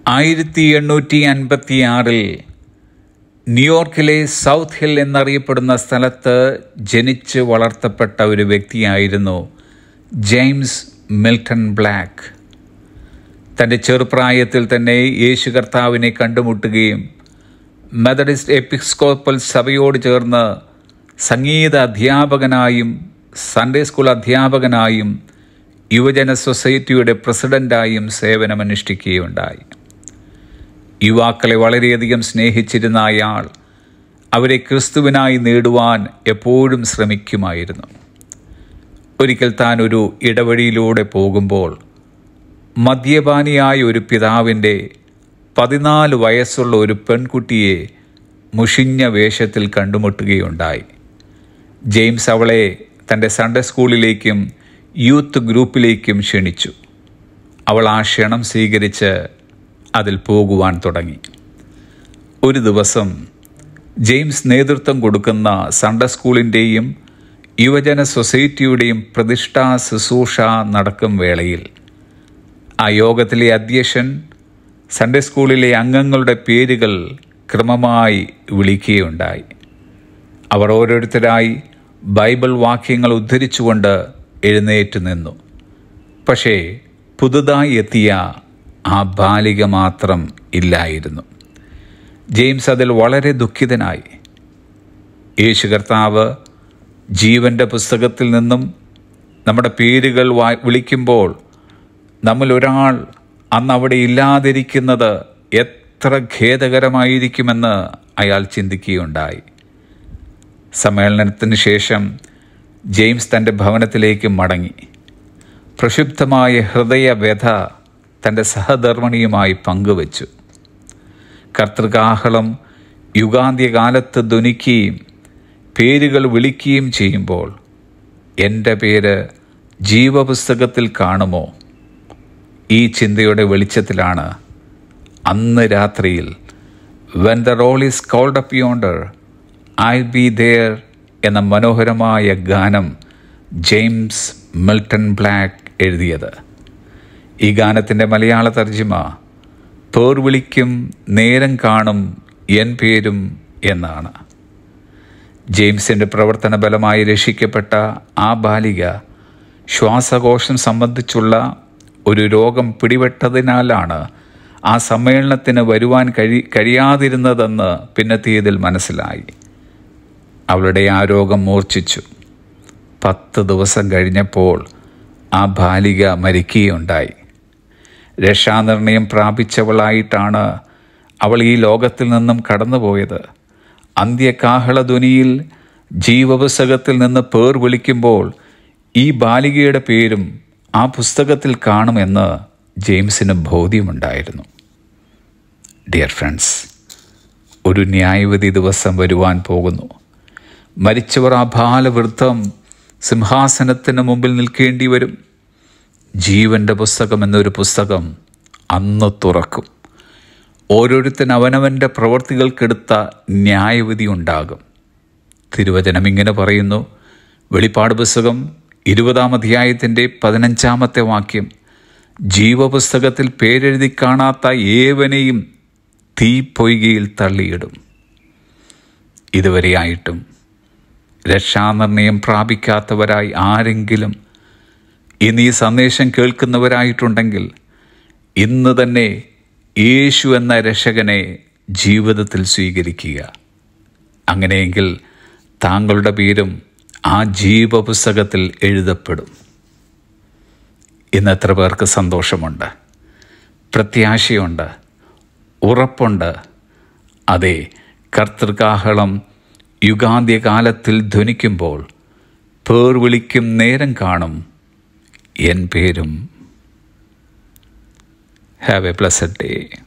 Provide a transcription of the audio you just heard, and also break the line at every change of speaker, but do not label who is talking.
ആയിരത്തി എണ്ണൂറ്റി അൻപത്തി ആറിൽ ന്യൂയോർക്കിലെ സൗത്ത് ഹിൽ എന്നറിയപ്പെടുന്ന സ്ഥലത്ത് ജനിച്ച് വളർത്തപ്പെട്ട ഒരു വ്യക്തിയായിരുന്നു ജെയിംസ് മിൽട്ടൺ ബ്ലാക്ക് തൻ്റെ ചെറുപ്രായത്തിൽ തന്നെ യേശു കർത്താവിനെ കണ്ടുമുട്ടുകയും മെത്തഡിസ്റ്റ് എപ്പിസ്കോപ്പൽ സഭയോട് ചേർന്ന് സംഗീത അധ്യാപകനായും സൺഡേ സ്കൂൾ അധ്യാപകനായും യുവജന സൊസൈറ്റിയുടെ പ്രസിഡന്റായും സേവനമനുഷ്ഠിക്കുകയുണ്ടായി യുവാക്കളെ വളരെയധികം സ്നേഹിച്ചിരുന്ന അയാൾ അവരെ ക്രിസ്തുവിനായി നേടുവാൻ എപ്പോഴും ശ്രമിക്കുമായിരുന്നു ഒരിക്കൽ താൻ ഒരു ഇടവഴിയിലൂടെ പോകുമ്പോൾ മദ്യപാനിയായ ഒരു പിതാവിൻ്റെ പതിനാല് വയസ്സുള്ള ഒരു പെൺകുട്ടിയെ മുഷിഞ്ഞ വേഷത്തിൽ കണ്ടുമുട്ടുകയുണ്ടായി ജെയിംസ് അവളെ തൻ്റെ സൺഡേ സ്കൂളിലേക്കും യൂത്ത് ഗ്രൂപ്പിലേക്കും ക്ഷണിച്ചു അവൾ ആ ക്ഷണം സ്വീകരിച്ച് അതിൽ പോകുവാൻ തുടങ്ങി ഒരു ദിവസം ജെയിംസ് നേതൃത്വം കൊടുക്കുന്ന സൺഡേ സ്കൂളിൻ്റെയും യുവജന സൊസൈറ്റിയുടെയും പ്രതിഷ്ഠാ ശുശ്രൂഷ നടക്കും വേളയിൽ ആ യോഗത്തിലെ അധ്യക്ഷൻ സൺഡേ സ്കൂളിലെ അംഗങ്ങളുടെ പേരുകൾ ക്രമമായി വിളിക്കുകയുണ്ടായി അവർ ഓരോരുത്തരായി ബൈബിൾ വാക്യങ്ങൾ ഉദ്ധരിച്ചുകൊണ്ട് എഴുന്നേറ്റ് നിന്നു പക്ഷേ പുതുതായി എത്തിയ ആ ബാലിക മാത്രം ഇല്ലായിരുന്നു ജെയിംസ് അതിൽ വളരെ ദുഃഖിതനായി യേശു കർത്താവ് ജീവൻ്റെ പുസ്തകത്തിൽ നിന്നും നമ്മുടെ പേരുകൾ വാ വിളിക്കുമ്പോൾ നമ്മൾ ഒരാൾ അന്ന് അവിടെ ഇല്ലാതിരിക്കുന്നത് എത്ര ഖേദകരമായിരിക്കുമെന്ന് അയാൾ ചിന്തിക്കുകയുണ്ടായി സമ്മേളനത്തിന് ശേഷം ജെയിംസ് തൻ്റെ ഭവനത്തിലേക്ക് മടങ്ങി പ്രക്ഷുബ്ധമായ ഹൃദയവ്യഥ തൻ്റെ സഹധർമ്മിണിയുമായി പങ്കുവച്ചു കർത്തൃകാഹളം യുഗാന്ത്യകാലത്ത് ധ്വനിക്കുകയും പേരുകൾ വിളിക്കുകയും ചെയ്യുമ്പോൾ എൻ്റെ പേര് ജീവപുസ്തകത്തിൽ കാണുമോ ഈ ചിന്തയുടെ വെളിച്ചത്തിലാണ് അന്ന് രാത്രിയിൽ when the roll is called up yonder I be there എന്ന മനോഹരമായ ഗാനം ജെയിംസ് മിൽട്ടൺ ബ്ലാക്ക് എഴുതിയത് ഈ ഗാനത്തിൻ്റെ മലയാള തർജിമ പേർ വിളിക്കും നേരം കാണും എൻ പേരും എന്നാണ് ജെയിംസിൻ്റെ പ്രവർത്തന ബലമായി രക്ഷിക്കപ്പെട്ട ആ ബാലിക ശ്വാസകോശം സംബന്ധിച്ചുള്ള ഒരു രോഗം പിടിപെട്ടതിനാലാണ് ആ സമ്മേളനത്തിന് വരുവാൻ കഴി കഴിയാതിരുന്നതെന്ന് പിന്നത്തേതിൽ മനസ്സിലായി അവളുടെ ആ രോഗം മൂർച്ഛിച്ചു പത്ത് ദിവസം കഴിഞ്ഞപ്പോൾ ആ ബാലിക മരിക്കുകയുണ്ടായി രക്ഷാനിർണയം പ്രാപിച്ചവളായിട്ടാണ് അവൾ ഈ ലോകത്തിൽ നിന്നും കടന്നുപോയത് അന്ത്യകാഹളധ്വനിയിൽ ജീവപുസ്തകത്തിൽ നിന്ന് പേർ വിളിക്കുമ്പോൾ ഈ ബാലികയുടെ പേരും ആ പുസ്തകത്തിൽ കാണുമെന്ന് ജെയിംസിന് ബോധ്യമുണ്ടായിരുന്നു ഡിയർ ഫ്രണ്ട്സ് ഒരു ന്യായവിധി ദിവസം വരുവാൻ പോകുന്നു മരിച്ചവർ ആ ബാലവൃദ്ധം സിംഹാസനത്തിന് മുമ്പിൽ നിൽക്കേണ്ടി വരും ജീവന്റെ പുസ്തകം എന്നൊരു പുസ്തകം അന്ന് തുറക്കും ഓരോരുത്തൻ അവനവൻ്റെ പ്രവൃത്തികൾക്കെടുത്ത ന്യായവിധി ഉണ്ടാകും തിരുവചനം ഇങ്ങനെ പറയുന്നു വെളിപ്പാട് പുസ്തകം ഇരുപതാം അധ്യായത്തിൻ്റെ പതിനഞ്ചാമത്തെ വാക്യം ജീവപുസ്തകത്തിൽ പേരെഴുതി കാണാത്ത ഏവനെയും തീ പൊയ്കയിൽ തള്ളിയിടും ഇതുവരെയായിട്ടും രക്ഷാനിർണയം പ്രാപിക്കാത്തവരായി ആരെങ്കിലും ഇന്ന് ഈ സന്ദേശം കേൾക്കുന്നവരായിട്ടുണ്ടെങ്കിൽ ഇന്ന് തന്നെ യേശു എന്ന രക്ഷകനെ ജീവിതത്തിൽ സ്വീകരിക്കുക അങ്ങനെയെങ്കിൽ താങ്കളുടെ പേരും ആ ജീവപുസ്തകത്തിൽ എഴുതപ്പെടും ഇന്ന് എത്ര പേർക്ക് സന്തോഷമുണ്ട് പ്രത്യാശയുണ്ട് ഉറപ്പുണ്ട് അതെ കർത്തൃകാഹളം യുഗാന്ത്യകാലത്തിൽ ധ്വനിക്കുമ്പോൾ പേർ വിളിക്കും നേരം കാണും എൻ പേരും ഹാവ് എ പ്ലസഡ് ഡേ